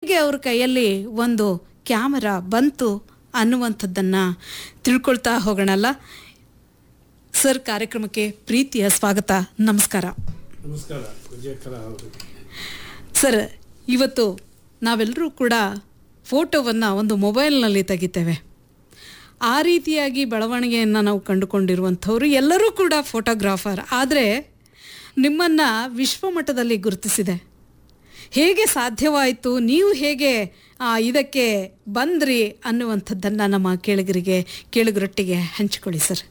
ಹೇಗೆ ಅವ್ರ ಕೈಯಲ್ಲಿ ಒಂದು ಕ್ಯಾಮರಾ ಬಂತು ಅನ್ನುವಂಥದ್ದನ್ನು ತಿಳ್ಕೊಳ್ತಾ ಹೋಗೋಣಲ್ಲ ಸರ್ ಕಾರ್ಯಕ್ರಮಕ್ಕೆ ಪ್ರೀತಿಯ ಸ್ವಾಗತ ನಮಸ್ಕಾರ ನಮಸ್ಕಾರ ವಿಜಯಕರ ಅವರು ಸರ್ ಇವತ್ತು ನಾವೆಲ್ಲರೂ ಕೂಡ ಫೋಟೋವನ್ನು ಒಂದು ಮೊಬೈಲ್ನಲ್ಲಿ ತೆಗಿತೇವೆ ಆ ರೀತಿಯಾಗಿ ಬೆಳವಣಿಗೆಯನ್ನು ನಾವು ಕಂಡುಕೊಂಡಿರುವಂಥವ್ರು ಎಲ್ಲರೂ ಕೂಡ ಫೋಟೋಗ್ರಾಫರ್ ಆದರೆ ನಿಮ್ಮನ್ನು ವಿಶ್ವಮಟ್ಟದಲ್ಲಿ ಗುರುತಿಸಿದೆ ಹೇಗೆ ಸಾಧ್ಯವಾಯಿತು ನೀವು ಹೇಗೆ ಆ, ಇದಕ್ಕೆ ಬಂದ್ರಿ ಅನ್ನುವಂಥದ್ದನ್ನು ನಮ್ಮ ಕೇಳಿಗರಿಗೆ ಕೇಳುಗರೊಟ್ಟಿಗೆ ಹಂಚಿಕೊಳ್ಳಿ ಸರ್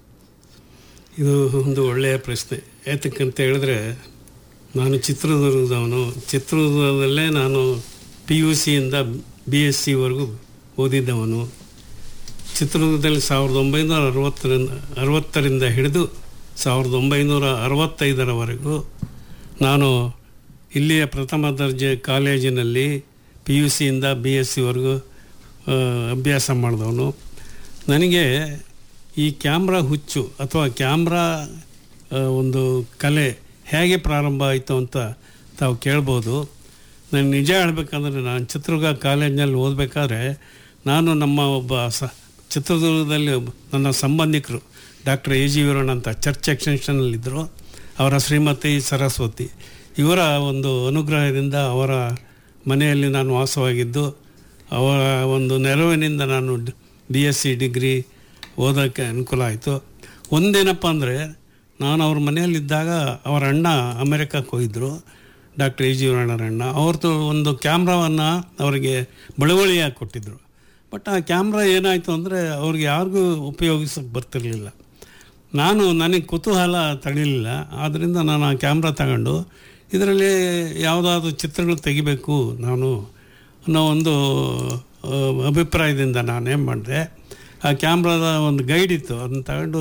ಇದು ಒಂದು ಒಳ್ಳೆಯ ಪ್ರಶ್ನೆ ಯಾತಕ್ಕಂತ ಹೇಳಿದ್ರೆ ನಾನು ಚಿತ್ರದುರ್ಗದವನು ಚಿತ್ರದುರ್ಗದಲ್ಲೇ ನಾನು ಪಿ ಯು ಸಿಯಿಂದ ಬಿ ಎಸ್ ಸಿವರೆಗೂ ಓದಿದ್ದವನು ಚಿತ್ರದುರ್ಗದಲ್ಲಿ ಸಾವಿರದ ಒಂಬೈನೂರ ಅರವತ್ತರಿಂದ ಅರವತ್ತರಿಂದ ಹಿಡಿದು ಸಾವಿರದ ಒಂಬೈನೂರ ಅರವತ್ತೈದರವರೆಗೂ ನಾನು ಇಲ್ಲಿಯ ಪ್ರಥಮ ದರ್ಜೆ ಕಾಲೇಜಿನಲ್ಲಿ ಪಿ ಯು ಸಿಯಿಂದ ಬಿ ಎಸ್ ಸಿವರೆಗೂ ಅಭ್ಯಾಸ ಮಾಡಿದವನು ನನಗೆ ಈ ಕ್ಯಾಮ್ರಾ ಹುಚ್ಚು ಅಥವಾ ಕ್ಯಾಮ್ರಾ ಆ, ಒಂದು ಕಲೆ ಹೇಗೆ ಪ್ರಾರಂಭ ಆಯಿತು ಅಂತ ತಾವು ಕೇಳ್ಬೋದು ನಾನು ನಿಜ ಹೇಳಬೇಕಂದ್ರೆ ನಾನು ಚಿತ್ರದುರ್ಗ ಕಾಲೇಜಿನಲ್ಲಿ ಓದಬೇಕಾದ್ರೆ ನಾನು ನಮ್ಮ ಒಬ್ಬ ಸ ಚಿತ್ರದುರ್ಗದಲ್ಲಿ ಒಬ್ಬ ನನ್ನ ಸಂಬಂಧಿಕರು ಡಾಕ್ಟರ್ ಎ ಜಿ ವೀರಣ್ಣ ಅಂತ ಚರ್ಚ್ ಎಕ್ಸ್ಟೆನ್ಷನಲ್ಲಿದ್ದರು ಅವರ ಶ್ರೀಮತಿ ಸರಸ್ವತಿ ಇವರ ಒಂದು ಅನುಗ್ರಹದಿಂದ ಅವರ ಮನೆಯಲ್ಲಿ ನಾನು ವಾಸವಾಗಿದ್ದು ಅವರ ಒಂದು ನೆರವಿನಿಂದ ನಾನು ಬಿ ಎಸ್ ಸಿ ಡಿಗ್ರಿ ಓದೋಕ್ಕೆ ಅನುಕೂಲ ಆಯಿತು ಒಂದೇನಪ್ಪ ಅಂದರೆ ನಾನು ಅವ್ರ ಮನೆಯಲ್ಲಿದ್ದಾಗ ಅವರ ಅಣ್ಣ ಅಮೆರಿಕಕ್ಕೆ ಹೋಗಿದ್ದರು ಡಾಕ್ಟರ್ ಎ ಜಿ ಅಣ್ಣ ಅವ್ರದ್ದು ಒಂದು ಕ್ಯಾಮ್ರಾವನ್ನು ಅವರಿಗೆ ಬಳುವಳಿಯಾಗಿ ಕೊಟ್ಟಿದ್ದರು ಬಟ್ ಆ ಕ್ಯಾಮ್ರಾ ಏನಾಯಿತು ಅಂದರೆ ಅವ್ರಿಗೆ ಯಾರಿಗೂ ಉಪಯೋಗಿಸೋಕ್ಕೆ ಬರ್ತಿರಲಿಲ್ಲ ನಾನು ನನಗೆ ಕುತೂಹಲ ತಡೀಲಿಲ್ಲ ಆದ್ದರಿಂದ ನಾನು ಆ ಕ್ಯಾಮ್ರಾ ತಗೊಂಡು ಇದರಲ್ಲಿ ಯಾವುದಾದ್ರೂ ಚಿತ್ರಗಳು ತೆಗಿಬೇಕು ನಾನು ಅನ್ನೋ ಒಂದು ಆ, ಅಭಿಪ್ರಾಯದಿಂದ ನಾನು ಏನು ಮಾಡಿದೆ ಆ ಕ್ಯಾಮ್ರಾದ ಒಂದು ಗೈಡ್ ಇತ್ತು ಅದನ್ನ ತಗೊಂಡು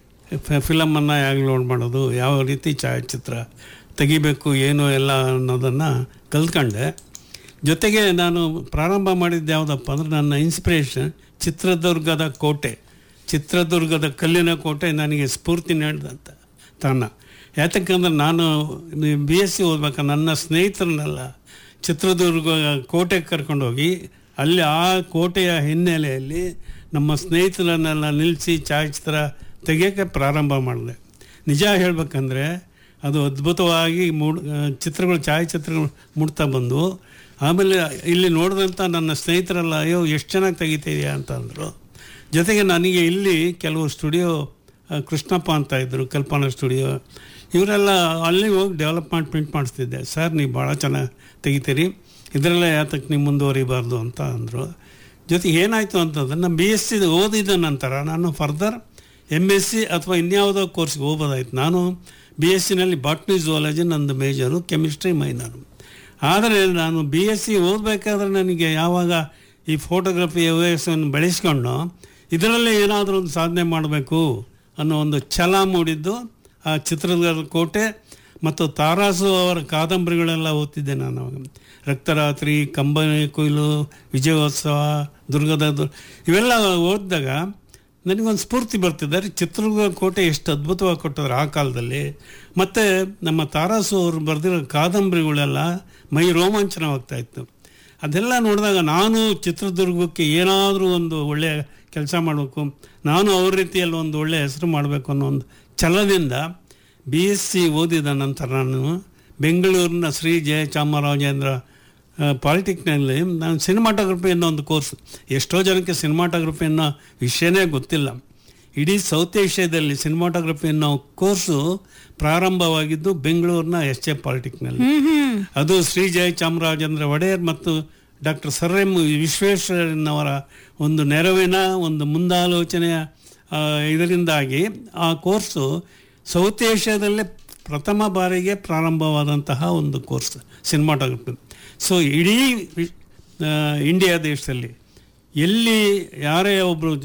ಫಿಲಮನ್ನು ಹೇಗೆ ಲೋಡ್ ಮಾಡೋದು ಯಾವ ರೀತಿ ಛಾಯಾಚಿತ್ರ ತೆಗಿಬೇಕು ಏನು ಎಲ್ಲ ಅನ್ನೋದನ್ನು ಕಲ್ತ್ಕೊಂಡೆ ಜೊತೆಗೆ ನಾನು ಪ್ರಾರಂಭ ಮಾಡಿದ್ದು ಯಾವುದಪ್ಪ ಅಂದರೆ ನನ್ನ ಇನ್ಸ್ಪಿರೇಷನ್ ಚಿತ್ರದುರ್ಗದ ಕೋಟೆ ಚಿತ್ರದುರ್ಗದ ಕಲ್ಲಿನ ಕೋಟೆ ನನಗೆ ಸ್ಫೂರ್ತಿ ನೀಡಿದಂಥ ತಾಣ ಯಾತಕ್ಕಂದ್ರೆ ನಾನು ಬಿ ಎಸ್ ಸಿ ಓದ್ಬೇಕಾದ್ರೆ ನನ್ನ ಸ್ನೇಹಿತರನ್ನೆಲ್ಲ ಚಿತ್ರದುರ್ಗ ಕೋಟೆಗೆ ಕರ್ಕೊಂಡೋಗಿ ಅಲ್ಲಿ ಆ ಕೋಟೆಯ ಹಿನ್ನೆಲೆಯಲ್ಲಿ ನಮ್ಮ ಸ್ನೇಹಿತರನ್ನೆಲ್ಲ ನಿಲ್ಲಿಸಿ ಛಾಯಾಚಿತ್ರ ತೆಗಿಯೋಕ್ಕೆ ಪ್ರಾರಂಭ ಮಾಡಿದೆ ನಿಜ ಹೇಳಬೇಕಂದ್ರೆ ಅದು ಅದ್ಭುತವಾಗಿ ಮೂಡ್ ಆ, ಚಿತ್ರಗಳು ಛಾಯಾಚಿತ್ರಗಳು ಮೂಡ್ತಾ ಬಂದು ಆಮೇಲೆ ಇಲ್ಲಿ ನೋಡಿದಂಥ ನನ್ನ ಸ್ನೇಹಿತರೆಲ್ಲ ಅಯ್ಯೋ ಎಷ್ಟು ಚೆನ್ನಾಗಿ ತೆಗಿತಿದೆಯಾ ಅಂತ ಅಂದರು ಜೊತೆಗೆ ನನಗೆ ಇಲ್ಲಿ ಕೆಲವು ಸ್ಟುಡಿಯೋ ಆ, ಕೃಷ್ಣಪ್ಪ ಅಂತ ಇದ್ದರು ಕಲ್ಪನಾ ಸ್ಟುಡಿಯೋ ಇವರೆಲ್ಲ ಅಲ್ಲಿ ಹೋಗಿ ಡೆವಲಪ್ಮೆಂಟ್ ಪ್ರಿಂಟ್ ಮಾಡಿಸ್ತಿದ್ದೆ ಸರ್ ನೀವು ಭಾಳ ಚೆನ್ನಾಗಿ ತೆಗಿತೀರಿ ಇದರಲ್ಲೇ ಯಾತಕ್ಕೆ ನೀವು ಮುಂದುವರಿಬಾರ್ದು ಅಂತ ಅಂದರು ಜೊತೆಗೆ ಏನಾಯಿತು ಅಂತಂದ್ರೆ ನಾನು ಬಿ ಎಸ್ ಸಿ ಓದಿದ ನಂತರ ನಾನು ಫರ್ದರ್ ಎಮ್ ಎಸ್ ಸಿ ಅಥವಾ ಇನ್ಯಾವುದೋ ಕೋರ್ಸ್ಗೆ ಹೋಗ್ಬೋದಾಯ್ತು ನಾನು ಬಿ ಎಸ್ ಸಿನಲ್ಲಿ ಬಾಟ್ನಿ ಝುವಾಲಜಿ ನಂದು ಮೇಜರು ಕೆಮಿಸ್ಟ್ರಿ ಮೈನರು ಆದರೆ ನಾನು ಬಿ ಎಸ್ ಸಿ ಓದಬೇಕಾದ್ರೆ ನನಗೆ ಯಾವಾಗ ಈ ಫೋಟೋಗ್ರಫಿ ಹವ್ಯಾಸವನ್ನು ಬೆಳೆಸ್ಕೊಂಡು ಇದರಲ್ಲೇ ಏನಾದರೂ ಒಂದು ಸಾಧನೆ ಮಾಡಬೇಕು ಅನ್ನೋ ಒಂದು ಛಲ ಮೂಡಿದ್ದು ಆ ಚಿತ್ರದುರ್ಗದ ಕೋಟೆ ಮತ್ತು ತಾರಾಸು ಅವರ ಕಾದಂಬರಿಗಳೆಲ್ಲ ಓದ್ತಿದ್ದೆ ನಾನು ಅವಾಗ ರಕ್ತರಾತ್ರಿ ಕಂಬನಿ ಕೊಯ್ಲು ವಿಜಯೋತ್ಸವ ದುರ್ಗದ ದು- ಇವೆಲ್ಲ ಓದಿದಾಗ ನನಗೊಂದು ಸ್ಫೂರ್ತಿ ಬರ್ತಿದ್ದಾರೆ ಚಿತ್ರದುರ್ಗ ಕೋಟೆ ಎಷ್ಟು ಅದ್ಭುತವಾಗಿ ಕೊಟ್ಟಿದ್ರು ಆ ಕಾಲದಲ್ಲಿ ಮತ್ತು ನಮ್ಮ ತಾರಾಸು ಅವರು ಬರೆದಿರೋ ಕಾದಂಬರಿಗಳೆಲ್ಲ ಮೈ ರೋಮಾಂಚನವಾಗ್ತಾ ಇತ್ತು ಅದೆಲ್ಲ ನೋಡಿದಾಗ ನಾನು ಚಿತ್ರದುರ್ಗಕ್ಕೆ ಏನಾದರೂ ಒಂದು ಒಳ್ಳೆಯ ಕೆಲಸ ಮಾಡಬೇಕು ನಾನು ಅವ್ರ ರೀತಿಯಲ್ಲಿ ಒಂದು ಒಳ್ಳೆಯ ಹೆಸರು ಮಾಡಬೇಕು ಅನ್ನೋ ಒಂದು ಛಲದಿಂದ ಬಿ ಎಸ್ ಸಿ ಓದಿದ ನಂತರ ನಾನು ಬೆಂಗಳೂರಿನ ಶ್ರೀ ಜಯಚಾಮರಾಜೇಂದ್ರ ಪಾಲಿಟೆಕ್ನಲ್ಲಿ ನಾನು ಸಿನಿಮಾಟೋಗ್ರಫಿ ಅನ್ನೋ ಒಂದು ಕೋರ್ಸ್ ಎಷ್ಟೋ ಜನಕ್ಕೆ ಸಿನಿಮಾಟೋಗ್ರಫಿ ಅನ್ನೋ ವಿಷಯನೇ ಗೊತ್ತಿಲ್ಲ ಇಡೀ ಸೌತ್ ಏಷ್ಯಾದಲ್ಲಿ ಸಿನಿಮಾಟೋಗ್ರಫಿ ಅನ್ನೋ ಕೋರ್ಸು ಪ್ರಾರಂಭವಾಗಿದ್ದು ಬೆಂಗಳೂರಿನ ಎಸ್ ಎ ಪಾಲಿಟೆಕ್ನಲ್ಲಿ ಅದು ಶ್ರೀ ಜಯಚಾಮರಾಜೇಂದ್ರ ಒಡೆಯರ್ ಮತ್ತು ಡಾಕ್ಟರ್ ಸರ್ ಎಂ ವಿಶ್ವೇಶ್ವರಯ್ಯನವರ ಒಂದು ನೆರವಿನ ಒಂದು ಮುಂದಾಲೋಚನೆಯ ಆ, ಇದರಿಂದಾಗಿ ಆ ಕೋರ್ಸು ಸೌತ್ ಏಷ್ಯಾದಲ್ಲೇ ಪ್ರಥಮ ಬಾರಿಗೆ ಪ್ರಾರಂಭವಾದಂತಹ ಒಂದು ಕೋರ್ಸ್ ಸಿನಿಮಾಟೋಗ್ರಫಿ ಸೊ ಇಡೀ ವಿ- ಆ, ಇಂಡಿಯಾ ದೇಶದಲ್ಲಿ ಎಲ್ಲಿ ಯಾರೇ ಒಬ್ಬರು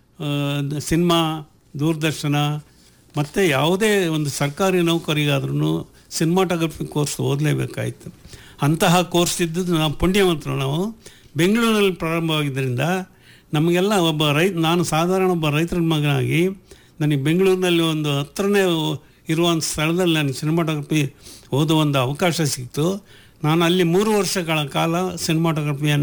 ಸಿನಿಮಾ ದೂರದರ್ಶನ ಮತ್ತು ಯಾವುದೇ ಒಂದು ಸರ್ಕಾರಿ ನೌಕರಿಗಾದ್ರೂ ಸಿನಿಮಾಟೋಗ್ರಫಿ ಕೋರ್ಸ್ ಓದಲೇಬೇಕಾಯಿತು ಅಂತಹ ಕೋರ್ಸ್ ಇದ್ದದ್ದು ನಾವು ಪುಣ್ಯವಂತರು ನಾವು ಬೆಂಗಳೂರಲ್ಲಿ ಪ್ರಾರಂಭವಾಗಿದ್ದರಿಂದ ನಮಗೆಲ್ಲ ಒಬ್ಬ ರೈತ ನಾನು ಸಾಧಾರಣ ಒಬ್ಬ ರೈತರ ಮಗನಾಗಿ ನನಗೆ ಬೆಂಗಳೂರಿನಲ್ಲಿ ಒಂದು ಹತ್ರನೇ ಇರುವಂಥ ಸ್ಥಳದಲ್ಲಿ ನನಗೆ ಸಿನಿಮಾಟೋಗ್ರಫಿ ಓದುವ ಒಂದು ಅವಕಾಶ ಸಿಕ್ತು ನಾನು ಅಲ್ಲಿ ಮೂರು ವರ್ಷಗಳ ಕಾಲ ಸಿನಿಮಾಟೋಗ್ರಫಿಯನ್ನು